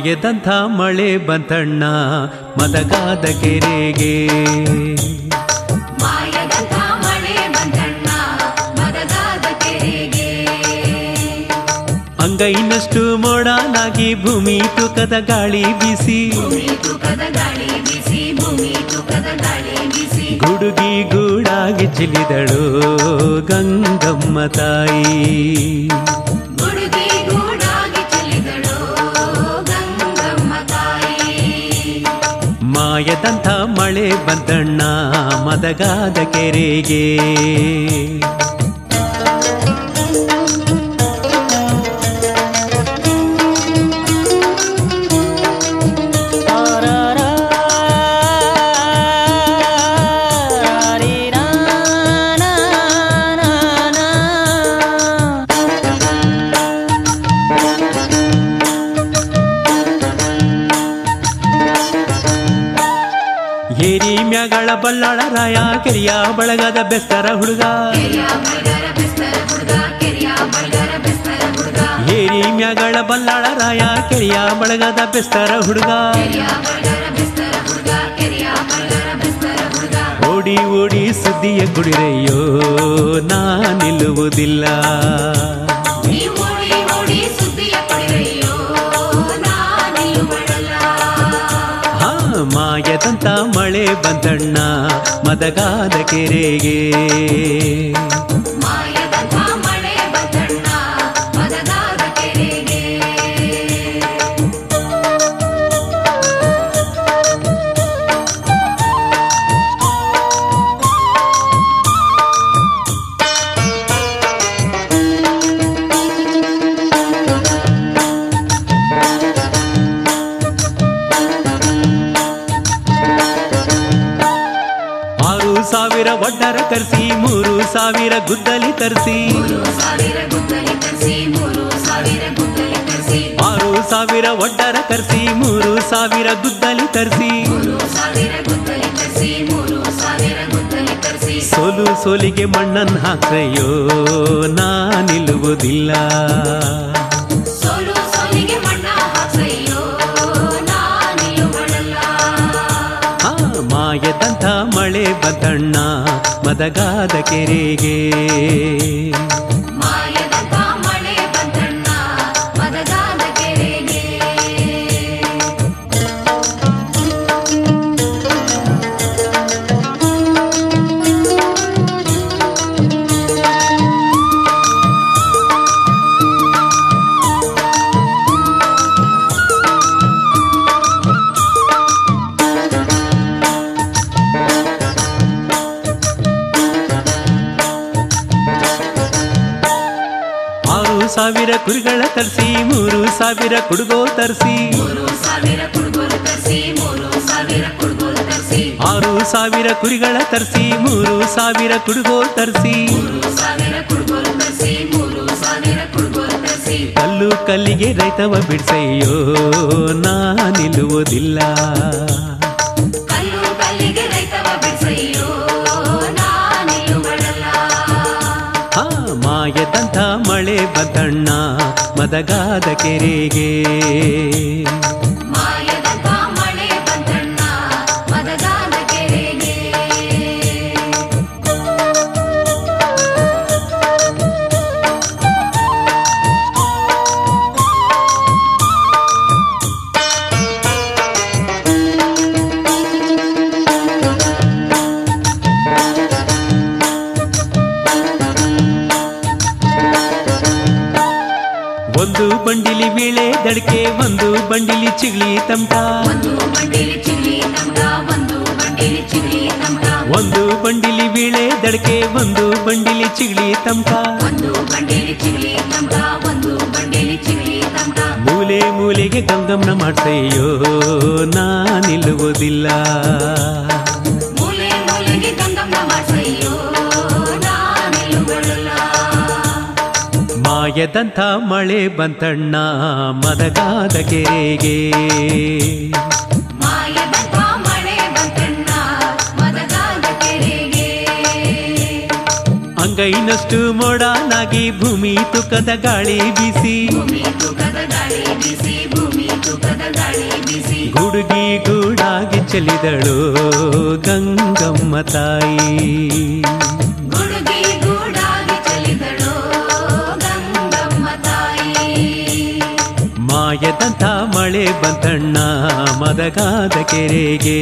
ಮಾಯದಂಥ ಮಳೆ ಬಂತಣ್ಣ ಮದಗಾದ ಕೆರೆಗೆ ಮಾಯದಂಥ ಮಳೆ ಬಂತಣ್ಣ ಮದಗಾದ ಕೆರೆಗೆ ಅಂಗೈನಷ್ಟು ಮೋಡನಾಗಿ ಭೂಮಿ ತೂಕದ ಗಾಳಿ ಬಿಸಿ ಭೂಮಿ ತೂಕದ ಗಾಳಿ ಬಿಸಿ ಭೂಮಿ ತೂಕದ ಗಾಳಿ ಬಿಸಿ ಗುಡುಗಿ ಗೂಡಾಗಿ ಚಿಲಿದಳು ಗಂಗಮ್ಮ ತಾಯಿ ಗುಡುಗಿ ಗೂಡಾಗಿ ಚೆಲ್ಲಿದಳು ಗಂಗಮ್ಮ ತಾಯಿ ಮಾಯದಂಥ ಮಳೆ ಬಂತಣ್ಣ ಮದಗಾದ ಕೆರೆಗೆ ಏರಿ ಮ್ಯಾಗಳ ಬಲ್ಲಾಳ ರಾಯ ಕೆರಿಯ ಬಳಗದ ಬೆಸ್ತರ ಹುಡುಗ ಕೆರಿಯ ಬಳ್ಗರ ಬೆಸ್ತರ ಹುಡುಗ ಕೆರಿಯ ಬಳ್ಗರ ಬೆಸ್ತರ ಹುಡುಗ ಏರಿ ಮ್ಯಾಗಳ ಬಲ್ಲಾಳ ರಾಯ ಕೆರಿಯ ಬಳಗದ ಬೆಸ್ತರ ಹುಡುಗ ಕೆರಿಯ ಬಳ್ಗರ ಬೆಸ್ತರ ಹುಡುಗ ಕೆರಿಯ ಬಳ್ಗರ ಬೆಸ್ತರ ಹುಡುಗ ಓಡಿ ಓಡಿ ಸುದ್ದಿಯ ಕುಡಿರೆಯೋ ನಾ ನಿಲ್ಲುವುದಿಲ್ಲ ನೀ ಓಡಿ ಓಡಿ ಸುದ್ದಿಯ ಪಡೆಯೋ ನಾನಿಲ್ಲುವಳಲ್ಲ ಹಾ ಮಾಯದಂತ ಮಳೆ ಬಂತಣ್ಣ ಮದಗಾದ ಕೆರೆಗೆ ಮಾಯದಂಥ ಮಳೆ ಬಂತಣ್ಣ ಮದಗಾದ ಕೆರೆಗೆ ಆರು ಸಾವಿರ ಒಡ್ಡರ ಕರ್ಸಿ ಮೂರು ಸಾವಿರ ಗುದ್ದಲಿ ತರಿಸಿ ಮೂರು ಸಾವಿರ ಗುದ್ದಲಿ ತರಿಸಿ ಮೂರು ಸಾವಿರ ಗುದ್ದಲಿ ತರಿಸಿ ಆರು ಸಾವಿರ ಒಡ್ಡರ ಕರ್ಸಿ ಮೂರು ಸಾವಿರ ಗುದ್ದಲಿ ತರಿಸಿ ಮೂರು ಸಾವಿರ ಗುದ್ದಲಿ ತರಿಸಿ ಮೂರು ಸಾವಿರ ಗುದ್ದಲಿ ತರಿಸಿ ಸೋಲು ಸೋಲಿಗೆ ಮಣ್ಣನ್ ಹಾಕ್ರಯ್ಯೋ ನಾ ನಿಲ್ಲುವುದಿಲ್ಲ ಸೋಲು ಸೋಲಿಗೆ ಮಣ್ಣ ಹಾಕ್ಸಯ್ಯೋ ನಾನಿಲ್ಲುವಳಲ್ಲ ಆ ಮಾಯದಂಥ ಮಳೆ ಬಂತಣ್ಣ ಮದಗಾದ ಕೆರೆಗೆ ಮಾಯದಂಥ ಮಳೆ ಬಂತಣ್ಣ ಮದಗಾದ ಕೆರೆಗೆ ಆರು ಸಾವಿರ ಕುರಿಗಳ ತರಿಸಿ ಮೂರು ಸಾವಿರ ಕುಡುಗೋ ತರಿಸಿ ಮೂರು ಸಾವಿರ ಕುಡುಗೋಲು ತರಿಸಿ ಮೂರು ಸಾವಿರ ಕುಡುಗೋಲು ತರಿಸಿ ಆರು ಸಾವಿರ ಕುರಿಗಳ ತರಿಸಿ ಮೂರು ಸಾವಿರ ಕುಡುಗೋ ತರಿಸಿ ಮೂರು ಸಾವಿರ ಕುಡುಗೋಲು ತರಿಸಿ ಮೂರು ಸಾವಿರ ಕುಡುಗೋಲು ತರಿಸಿ ಕಲ್ಲು ಕಲ್ಲಿಗೆ ರೈತವ ಬಿಡ್ಸಯ್ಯೋ ನಾ ನಿಲ್ಲುವುದಿಲ್ಲ ಕಲ್ಲು ಕಲ್ಲಿಗೆ ರೈತವ ಬಿಡ್ಸಯ್ಯೋ ನಾನಿಲ್ಲುವಳಲ್ಲ ಆ ಮಾಯದಂಥ ಮಳೆ ಬಂತಣ್ಣ ಮದಗಾದ ಕೆರೆಗೆ ಮಾಯದಂಥ ಮಳೆ ಬಂತಣ್ಣ ಮದಗಾದ ಕೆರೆಗೆ ಒಂದು ಬಂಡಿಲಿ ವೀಳೆ ದಡಕೆ ಒಂದು ಬಂಡಿಲಿ ಚಿಗ್ಲಿ ತಮಟ ಒಂದು ಬಂಡಿಲಿ ಚಿಲ್ಲಿ ತಮಟ ಒಂದು ಬಂಡಿಲಿ ಚಿಲ್ಲಿ ತಮಟ ಒಂದು ಬಂಡಿಲಿ ವೀಳೆ ದಡಕೆ ಒಂದು ಬಂಡಿಲಿ ಚಿಗ್ಲಿ ತಮಟ ಒಂದು ಬಂಡಿಲಿ ಚಿಲ್ಲಿ ತಮಟ ಒಂದು ಬಂಡಿಲಿ ಚಿಲ್ಲಿ ತಮಟ ಮೂಲೆ ಮೂಲೆಗೆ ಗಂಗಮ್ನ ಮಾಡ್ಸಯ್ಯೋ ನಾ ನಿಲ್ಲುವುದಿಲ್ಲ ಮೂಲೆ ಮೂಲೆಗೆ ಗಂಗಮ್ಮ ಮಾಡ್ಸಯ್ಯೋ ನಾನಿಲ್ಲುವಳಲ್ಲ ಮಾಯದಂಥ ಮಳೆ ಬಂತಣ್ಣ ಮದಗಾದ ಕೆರೆಗೆ ಮಾಯದಂಥ ಮಳೆ ಬಂತಣ್ಣ ಮದಗಾದ ಕೆರೆಗೆ ಮಂಗೈನಷ್ಟು ಮೋಡನಾಗಿ ಭೂಮಿ ತುಕದ ಗಾಳಿ ಬೀಸಿ ಭೂಮಿ ತೂಕದ ಗಾಳಿ ಬಿಸಿ ಭೂಮಿ ತೂಕದ ಗಾಳಿ ಬಿಸಿ ಗುಡುಗಿ ಗೂಡಾಗಿ ಚೆಲ್ಲಿದಳು ಗಂಗಮ್ಮ ತಾಯಿ ಗುಡುಗಿ ಗೂಡಾಗಿ ಚಲಿದಳು ಗಂಗಮ್ಮ ತಾಯಿ ಮಾಯದಂಥ ಮಳೆ ಬಂತಣ್ಣ ಮದಗಾದ ಕೆರೆಗೆ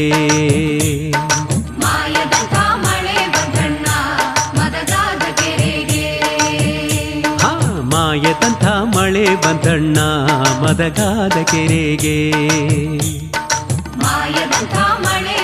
ಮಾಯದಂಥ ಮಳೆ ಬಂದಣ್ಣ ಮದಗಾದ ಕೆರೆಗೆ ಹಾ ಮಾಯದಂಥ ಮಳೆ ಬಂತಣ್ಣ ಮದಗಾದ ಕೆರೆಗೆ ಮಾಯದಂಥ ಮಳೆ